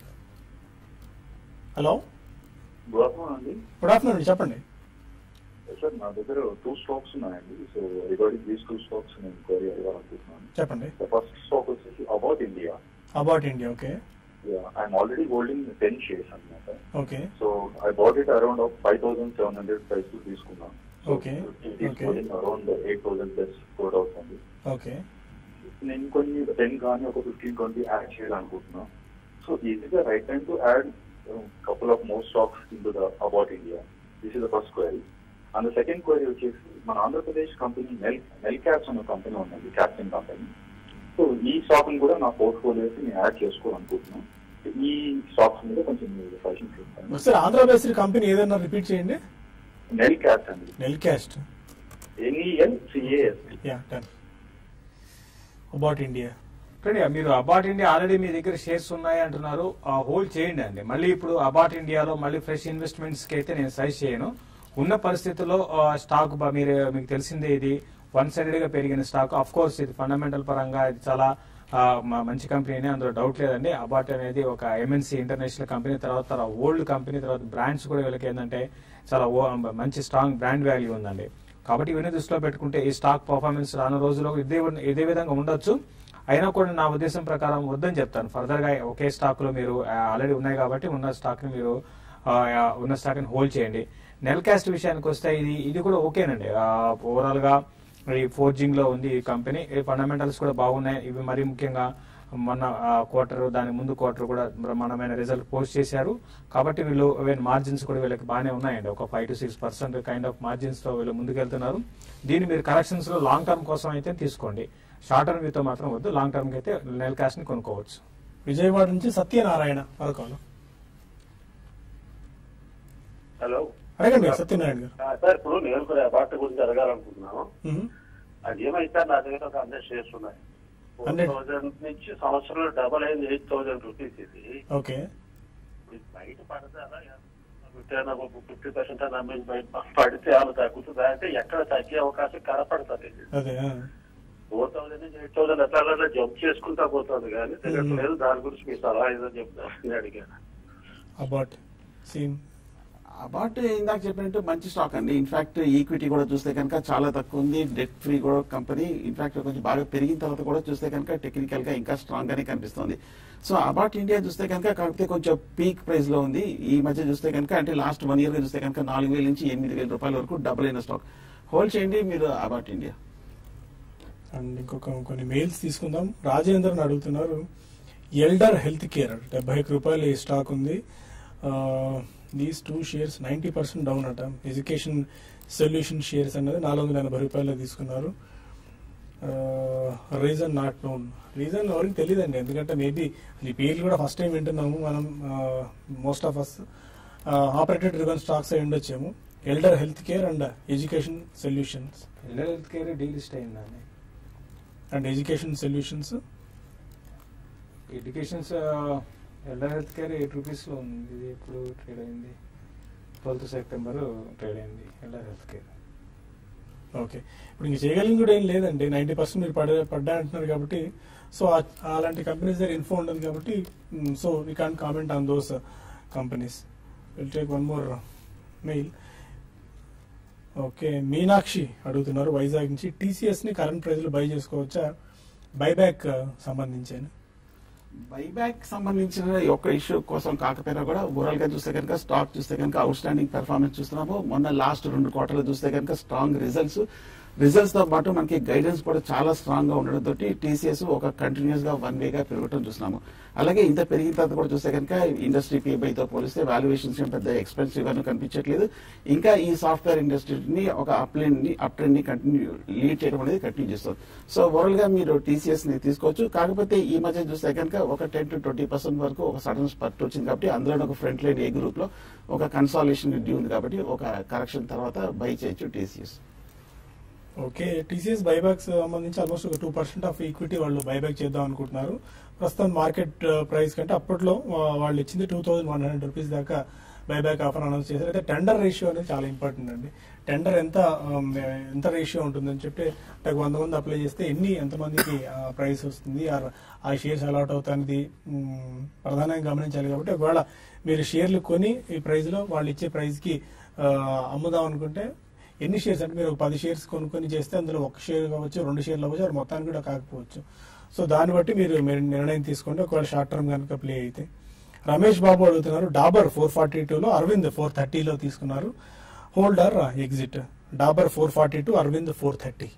[SPEAKER 1] హలో
[SPEAKER 8] గుడ్ ఆఫ్టర్నూన్ అండి
[SPEAKER 1] గుడ్ ఆఫ్టర్నూన్ చెప్పండి
[SPEAKER 8] సార్ నా దగ్గర టూ స్టాక్స్ ఉన్నాయండి so regarding these two stocks నేను ఎంక్వైరీ అడగాలనుకుంటున్నాను
[SPEAKER 1] చెప్పండి
[SPEAKER 8] ద ఫస్ట్ స్టాక్ వచ్చేసి Abbott India
[SPEAKER 1] Abbott India okay
[SPEAKER 8] I'm already holding ten shares అనమాట
[SPEAKER 1] okay
[SPEAKER 8] so I bought it around five thousand seven hundred price తీసుకున్నాను
[SPEAKER 1] Okay. Okay.
[SPEAKER 8] Around eight thousand plus quote అవుతుంది
[SPEAKER 1] ఓకే
[SPEAKER 8] నేను కొన్ని టెన్ కానీ ఒక ఫిఫ్టీన్ ట్వంటీ యాడ్ చేయాలనుకుంటున్నాను so is the right time to add couple of more stocks into the about India this is the first query and the second query వచ్చేసి మన ఆంధ్రప్రదేశ్ కంపెనీ నెల్ నెల్ క్యాప్స్ అనే కంపెనీ ఉన్నది క్యాప్టెన్ కంపెనీ సో ఈ స్టాక్ కూడా నా పోర్ట్ఫోలియోకి నేను యాడ్ చేసుకోవాలనుకుంటున్నాను ఈ స్టాక్స్ మీద కొంచెం మీరు సజెషన్ చేస్తాను
[SPEAKER 1] ఒకసారి ఆంధ్రప్రదేశ్ కంపెనీ ఏదైనా రిపీట్ చేయండి
[SPEAKER 8] నెల్ క్యాప్స్ అండి
[SPEAKER 1] Nelcast
[SPEAKER 8] N E L C A S
[SPEAKER 1] yeah done Abbott India
[SPEAKER 2] కానీ మీరు అబాట్ ఇండియా ఆల్రెడీ మీ దగ్గర షేర్స్ ఉన్నాయి అంటున్నారు హోల్డ్ చేయండి అండి మళ్ళీ ఇప్పుడు అబాట్ ఇండియాలో మళ్ళీ ఫ్రెష్ ఇన్వెస్ట్మెంట్స్ కి అయితే నేను సజెస్ట్ చేయను ఉన్న పరిస్థితుల్లో ఆ, స్టాక్ బ- మీరు మీకు తెలిసిందే ఇది వన్ సైడెడ్ గా పెరిగిన స్టాక్ అఫ్ కోర్స్ ఇది ఫండమెంటల్ పరంగా ఇది చాలా ఆ, మ- మంచి కంపెనీ అందులో డౌట్ లేదండి అబాట్ అనేది ఒక ఎంఎన్సీ ఇంటర్నేషనల్ కంపెనీ తర్వాత తర్వాత ఓల్డ్ కంపెనీ తర్వాత బ్రాండ్స్ కూడా వీళ్ళకి ఏంటంటే చాలా ఓ- మంచి స్ట్రాంగ్ బ్రాండ్ వాల్యూ ఉందండి కాబట్టి ఇవన్నీ దృష్టిలో పెట్టుకుంటే ఈ స్టాక్ పర్ఫార్మెన్స్ రాను రోజుల్లో ఇదే ఇదే విధంగా ఉండొచ్చు అయినా కూడా నా ఉద్దేశం ప్రకారం వద్దని చెప్తాను ఫర్దర్ గా ఒకే స్టాక్ లో మీరు ఆల్రెడీ ఉన్నాయి కాబట్టి ఉన్న స్టాక్ ని మీరు ఆ, ఆ, ఉన్న స్టాక్ ని హోల్డ్ చేయండి నెల్ కాస్ట్ విషయానికి వస్తే ఇది ఇది కూడా ఓకేనండి ఓవరాల్ గా ఈ ఫోర్జింగ్ లో ఉంది ఈ కంపెనీ ఈ ఫండమెంటల్స్ కూడా బాగున్నాయి ఇవి మరీ ముఖ్యంగా మొన్న క్వార్టర్ దాని ముందు క్వార్టర్ కూడా బ్రహ్మాండమైన రిజల్ట్ పోస్ట్ చేశారు కాబట్టి వీళ్ళు మార్జిన్స్ కూడా వీళ్ళకి బాగానే ఉన్నాయండి ఒక five to six percent kind of margins తో వీళ్ళు ముందుకెళ్తున్నారు దీన్ని మీరు కరెక్షన్స్ లో లాంగ్ టర్మ్ కోసం అయితే తీసుకోండి షార్ట్ టర్మ్ వ్యూతో మాత్రం వద్దు లాంగ్ టర్మ్ కి అయితే నెల్ కాస్ట్ ని కొనుక్కోవచ్చు
[SPEAKER 1] విజయవాడ నుంచి సత్యనారాయణ మరొక caller.
[SPEAKER 7] హలో
[SPEAKER 1] అడగండి సత్యనారాయణ గారు
[SPEAKER 7] సార్ ఇప్పుడు నేను కూడా అబార్ట్ గురించి అడగాలనుకుంటున్నాను
[SPEAKER 1] మ్మ్.
[SPEAKER 7] అది ఏమైతే నా దగ్గర ఒక హండ్రెడ్ షేర్స్ ఉన్నాయి ఫోర్
[SPEAKER 1] 100?
[SPEAKER 7] థౌసండ్ నుంచి సంవత్సరంలో డబల్ అయింది ఎయిట్ థౌసండ్ రూపీస్ ఇది
[SPEAKER 1] ఓకే
[SPEAKER 7] ఇది బయట పడతారా రిటర్న్ ఫిఫ్టీ పర్సెంట్ నమ్మి బయట పడితే ఏమైనా తగ్గుతుందా అంటే ఎక్కడ తగ్గే అవకాశం కనపడుతుంది
[SPEAKER 1] అదే ఆ.
[SPEAKER 7] ఫోర్ థౌసండ్ నుంచి ఎయిట్ థౌసండ్ ఎట్లా జంప్ చేసుకుంటా పోతుంది కానీ తెలియట్లేదు దాని గురించి మీ సలహా ఏదో చెప్తాను అడిగాను
[SPEAKER 1] అబౌట్ సీన్
[SPEAKER 3] అబౌట్ ఇందాక చెప్పినట్టు మంచి స్టాక్ అండి ఇన్ఫాక్ట్ ఈక్విటీ కూడా చూస్తే కనుక చాలా తక్కువ ఉంది డెట్ ఫ్రీ కూడా కంపెనీ ఇన్ఫాక్ట్ కొంచెం బాగా పెరిగిన తర్వాత కూడా చూస్తే కనుక టెక్నికల్ గా ఇంకా స్ట్రాంగ్ గానే కనిపిస్తుంది సో అబౌట్ ఇండియా చూస్తే కనుక కాకపోతే కొంచెం పీక్ ప్రైస్ లో ఉంది ఈ మధ్య చూస్తే కనుక అంటే లాస్ట్ వన్ ఇయర్ గా చూస్తే కనుక నాలుగు వేల నుంచి ఎనిమిది వేల రూపాయల వరకు డబుల్ అయిన స్టాక్ హోల్డ్ చేయండి మీరు అబౌట్ ఇండియా
[SPEAKER 1] అండ్ ఇంకొక కొన్ని మెయిల్స్ తీసుకుందాం రాజేంద్రన్ అడుగుతున్నారు ఎల్డర్ హెల్త్ కేర్ డెబ్బై ఒక్క రూపాయలు ఈ స్టాక్ ఉంది these two shares ninety percent down అట ఎడ్యుకేషన్ సొల్యూషన్ షేర్స్ అనేది నాలుగు వందల ఎనభై రూపాయలు తీసుకున్నారు రీజన్ నాట్ నోన్ రీజన్ ఎవరికి తెలియదండి ఎందుకంటే మేబీ ఈ పేర్లు కూడా ఫస్ట్ టైం వింటున్నాము మనం మోస్ట్ ఆఫ్ అస్ ఆపరేటెడ్ రివన్ స్టాక్స్ అయి ఉండొచ్చేమో elder health care and education solutions
[SPEAKER 2] health care delist అయిందండి
[SPEAKER 1] and education solutions
[SPEAKER 2] educations elder health care eight rupees లో ఉంది ఇది ఎప్పుడు ట్రేడ్ అయింది ట్వెల్త్ సెప్టెంబర్ ట్రేడ్ అయింది ఎల్డర్ హెల్త్ కేర్
[SPEAKER 1] ఓకే ఇప్పుడు ఇంక చేయగలిగింది కూడా ఏం లేదండి నైంటీ పర్సెంట్ మీరు పడ పడ్డా అంటున్నారు కాబట్టి సో అలాంటి కంపెనీస్ దగ్గర ఇన్ఫో ఉండదు కాబట్టి so we can comment on those companies will take one more mail okay Meenakshi అడుగుతున్నారు వైజాగ్ నుంచి టీసీఎస్ ని కరెంట్ ప్రైస్ లో బై చేసుకోవచ్చా బైబ్యాక్ సంబంధించాను
[SPEAKER 3] బైబ్యాక్ సంబంధించిన ఈ ఒక్క ఇష్యూ కోసం కాకపోయినా కూడా ఓవరాల్ గా చూస్తే కనుక స్టాక్ చూస్తే కనుక అవుట్ స్టాండింగ్ పెర్ఫార్మెన్స్ చూస్తున్నాము మొన్న లాస్ట్ రెండు క్వార్టర్లు చూస్తే కనుక స్ట్రాంగ్ రిజల్ట్స్ రిజల్ట్స్ తో పాటు మనకి గైడెన్స్ కూడా చాలా స్ట్రాంగ్ గా ఉండడం తోటి టీసీఎస్ ఒక కంటిన్యూస్ గా వన్ వేగా పెరగటం చూస్తున్నాము అలాగే ఇంత పెరిగిన తర్వాత కూడా చూస్తే కనుక ఇండస్ట్రీ పీబై తో పోలిస్తే వాల్యుయేషన్స్ ఏం పెద్ద ఎక్స్పెన్సివ్ గా కనిపించట్లేదు ఇంకా ఈ సాఫ్ట్వేర్ ఇండస్ట్రీని ఒక అప్ ని అప్ ట్రెండ్ ని కంటిన్యూ లీడ్ చేయడం అనేది కంటిన్యూ చేస్తుంది సో ఓవరాల్ గా మీరు టీసీఎస్ ని తీసుకోవచ్చు కాకపోతే ఈ మధ్య చూస్తే కనుక ఒక టెన్ టు ట్వంటీ పర్సెంట్ వరకు ఒక సడన్ స్పర్ట్ వచ్చింది కాబట్టి అందులో ఒక ఫ్రంట్ లైన్ ఏ గ్రూప్ లో ఒక కన్సాలేషన్ డ్యూ ఉంది కాబట్టి ఒక కరెక్షన్ తర్వాత బై చేయొచ్చు టీసీఎస్
[SPEAKER 1] ఓకే టీసీఎస్ బైబ్యాక్స్ సంబంధించి ఆల్మోస్ట్ ఒక టూ పర్సెంట్ ఆఫ్ ఈక్విటీ వాళ్ళు బైబ్యాక్ చేద్దాం అనుకుంటున్నారు ప్రస్తుతం మార్కెట్ ప్రైస్ కంటే అప్పట్లో ఆ, వాళ్ళు ఇచ్చింది two thousand one hundred rupees దాకా బైబ్యాక్ ఆఫర్ అనౌన్స్ చేశారు అయితే టెండర్ రేషియో అనేది చాలా ఇంపార్టెంట్ అండి టెండర్ ఎంత ఆమ్, ఎంత రేషియో ఉంటుందని చెప్తే అంటే వంద మంది అప్లై చేస్తే ఎన్ని ఎంతమందికి ప్రైస్ వస్తుంది ఆర్ ఆ షేర్స్ అలాట్ అవుతానికి ప్రధానంగా గమనించాలి కాబట్టి ఒకవేళ మీరు షేర్లు కొని ఈ ప్రైస్ లో వాళ్ళు ఇచ్చే ప్రైస్ కి ఆ, అమ్ముదాం అనుకుంటే ఎన్ని షేర్స్ అంటే మీరు ఒక పది షేర్స్ కొనుక్కొని చేస్తే అందులో ఒక షేర్ కావచ్చు రెండు షేర్లు అవ్వచ్చు అది మొత్తానికి కూడా కాకపోవచ్చు సో దాన్ని బట్టి మీరు మీరు నిర్ణయం తీసుకోండి ఒకవేళ షార్ట్ టర్మ్ కనుక ప్లే అయితే రమేష్ బాబు అడుగుతున్నారు డాబర్ ఫోర్ ఫార్టీ టూలో అరవింద్ ఫోర్ థర్టీలో తీసుకున్నారు holder exit Dabur four forty two Arvind four thirty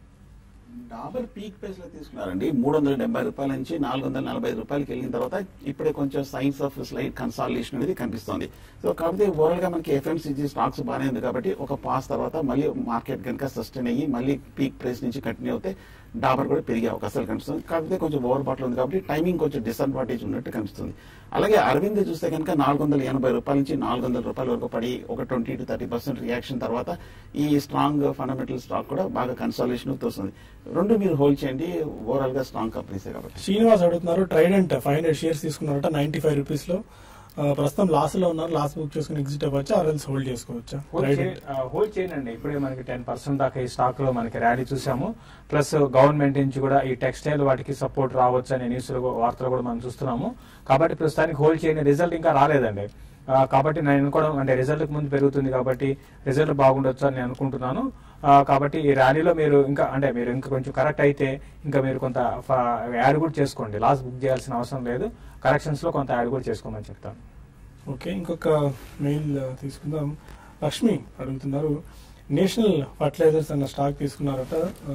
[SPEAKER 3] Dabur peak price లో తీసుకున్నారండి మూడు వందల డెబ్బై రూపాయల నుంచి నాలుగు వందల నలభై రూపాయలకి వెళ్ళిన తర్వాత ఇప్పుడే కొంచెం సైన్స్ ఆఫ్ స్లైడ్ కన్సాలిడేషన్ అనేది కనిపిస్తుంది సో కాకపోతే ఓవరాల్ గా మనకి ఎఫ్ఎంసీజీ స్టాక్స్ బాగానే ఉంది కాబట్టి ఒక పాస్ తర్వాత మళ్ళీ మార్కెట్ కనుక సస్టైన్ అయ్యి మళ్ళీ పీక్ ప్రైస్ నుంచి కంటిన్యూ అవుతే డాబర్ కూడా పెరిగే అవకాశాలు కనిపిస్తుంది కాకపోతే కొంచెం ఓవర్ బాటిల్ ఉంది కాబట్టి టైమింగ్ కొంచెం డిసడ్వాంటేజ్ ఉన్నట్టు కనిపిస్తుంది అలాగే అరవింద్ చూస్తే కనుక నాలుగు వందల ఎనభై రూపాయల నుంచి నాలుగు వందల రూపాయల వరకు పడి ఒక twenty to thirty percent reaction తర్వాత ఈ స్ట్రాంగ్ ఫండమెంటల్ స్టాక్ కూడా బాగా కన్సాలేషన్ తోస్తుంది రెండు మీరు హోల్డ్ చేయండి ఓవరాల్ గా స్ట్రాంగ్ కంపెనీసే కాబట్టి
[SPEAKER 1] శ్రీనివాస్ అడుగుతున్నారు ట్రైడెంట్ ఫైవ్ హండ్రెడ్ షేర్స్ తీసుకున్నారట నైన్టీ ఫైవ్ రూపీస్ లో ఆ, ప్రస్తుతం లాస్ లో ఉన్నారు లాస్ బుక్ చేసుకుని ఎగ్జిట్ అవ్వచ్చా ఆర్ఎల్స్ హోల్డ్ చేసుకోవచ్చా
[SPEAKER 2] హోల్డ్
[SPEAKER 1] ట్రైడెంట్
[SPEAKER 2] చే- ఆ, హోల్డ్ చేయండి ఇప్పుడే మనకి టెన్ పర్సెంట్ దాకా ఈ స్టాక్ లో మనకి ర్యాలీ చూసాము ప్లస్ గవర్నమెంట్ నుంచి కూడా ఈ టెక్స్టైల్ వాటికి సపోర్ట్ రావచ్చు అనే న్యూస్ వార్తలు కూడా మనం చూస్తున్నాము కాబట్టి ప్రస్తుతానికి హోల్డ్ చేయని రిజల్ట్ ఇంకా రాలేదండి ఆ, కాబట్టి నేను అనుకోవడం అంటే రిజల్ట్ ముందు పెరుగుతుంది కాబట్టి రిజల్ట్ బాగుండొచ్చు అని నేను అనుకుంటున్నాను ఆ, కాబట్టి ఈ ర్యాలీలో మీరు ఇంకా అంటే మీరు ఇంకా కొంచెం కరెక్ట్ అయితే ఇంకా మీరు కొంత యాడ్ కూడా చేసుకోండి లాస్ బుక్ చేయాల్సిన అవసరం లేదు కరెక్షన్స్ లో కొంత యాడ్ కూడా చేసుకోమని చెప్తాను
[SPEAKER 1] ఓకే ఇంకొక మెయిల్ ఆ, తీసుకుందాం లక్ష్మి అడుగుతున్నారు నేషనల్ ఫర్టిలైజర్స్ అన్న స్టాక్ తీసుకున్నారట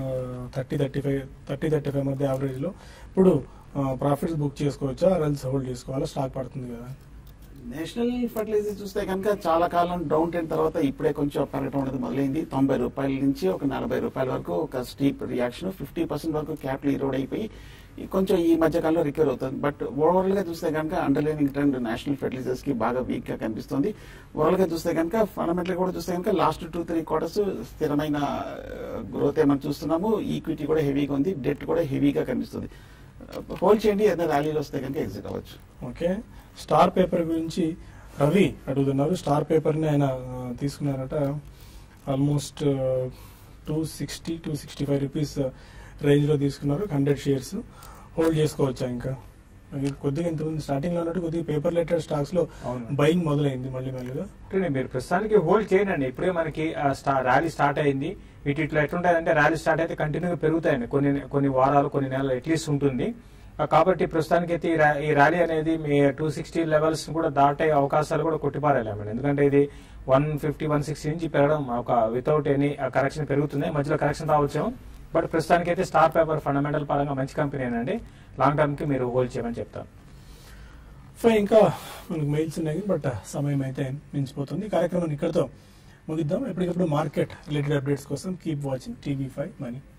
[SPEAKER 1] thirty thirty five thirty thirty five మధ్య యావరేజ్ లో ఇప్పుడు ప్రాఫిట్స్ బుక్ చేసుకోవచ్చా రన్స్ హోల్డ్ చేసుకోవాలా స్టాక్ పడుతుంది కదా
[SPEAKER 3] నేషనల్ ఫర్టిలైజర్ చూస్తే కనుక చాలా కాలం డౌన్ టెన్ తర్వాత ఇప్పుడే కొంచెం పెరగడం అనేది మొదలైంది తొంభై రూపాయల నుంచి ఒక నలభై రూపాయల వరకు ఒక స్టీప్ రియాక్షన్ ఫిఫ్టీ పర్సెంట్ వరకు క్యాపిటల్ ఈరోడ్ అయిపోయి ఈ కొంచెం ఈ మధ్య కాలంలో రికవర్ అవుతుంది బట్ ఓవరాల్ గా చూస్తే కనుక అండర్లైనింగ్ ట్రెండ్ నేషనల్ ఫెర్టిలైజర్స్ కి బాగా వీక్ గా కనిపిస్తుంది ఓవరాల్ గా చూస్తే కనుక ఫండమెంటల్ కూడా చూస్తే కనుక లాస్ట్ టూ త్రీ క్వార్టర్స్ స్థిరమైన గ్రోత్ మనం చూస్తున్నాము ఈక్విటీ కూడా హెవీగా ఉంది డెట్ కూడా హెవీగా కనిపిస్తుంది హోల్డ్ చేయండి ఏదైనా ర్యాలీలు వస్తే కనుక ఎగ్జిట్ అవ్వచ్చు
[SPEAKER 1] ఓకే స్టార్ పేపర్ గురించి రవి అడుగుతున్నారు స్టార్ పేపర్ ని ఆయన ఆ, తీసుకున్నారట almost two sixty two sixty five rupees range లో తీసుకున్నారు హండ్రెడ్ షేర్స్ హోల్డ్ చేసుకోవచ్చా ఇంకా అది కొద్దిగా ఇంతకుముందు స్టార్టింగ్ లో ఉన్నట్టు కొద్దిగా పేపర్ రిలేటెడ్ స్టాక్స్ లో
[SPEAKER 2] అవును.
[SPEAKER 1] బయింగ్ మొదలైంది మళ్ళీ మళ్ళీగా
[SPEAKER 2] అంటే మీరు ప్రస్తుతానికి హోల్డ్ చేయండి ఇప్పుడే మనకి ఆ, స్టా- ర్యాలీ స్టార్ట్ అయింది వీటి ఇట్లా ఎట్లుంటాయంటే ర్యాలీ స్టార్ట్ అయితే కంటిన్యూగా పెరుగుతాయండి కొన్ని కొన్ని వారాలు కొన్ని నెలలు అట్లీస్ట్ ఉంటుంది ఆ, కాబట్టి ప్రస్తుతానికి అయితే ఈ ర్యా- ఈ ర్యాలీ అనేది మీ టూ సిక్స్టీ లెవెల్స్ కూడా దాటే అవకాశాలు కూడా కొట్టిపారేలేమండి ఎందుకంటే ఇది వన్ ఫిఫ్టీ వన్ సిక్స్టీ నుంచి పెరగడం ఒక వితౌట్ ఎనీ కరెక్షన్ పెరుగుతుంది మధ్యలో కరెక్షన్ రావచ్చేమో బట్ ప్రస్తుతానికి అయితే స్టార్ పేపర్ ఫండమెంటల్ పరంగా మంచి కంపెనీ అండి లాంగ్ టర్మ్ కి మీరు హోల్డ్ చేయమని చెప్తాను
[SPEAKER 1] సో ఇంకా మనకు మెయిల్స్ ఉన్నాయి బట్ సమయం అయితే మించిపోతుంది ఈ కార్యక్రమాన్ని ఇక్కడితో ముగిద్దాం ఎప్పటికప్పుడు మార్కెట్ రిలేటెడ్ అప్డేట్స్ కోసం keep watching TV five money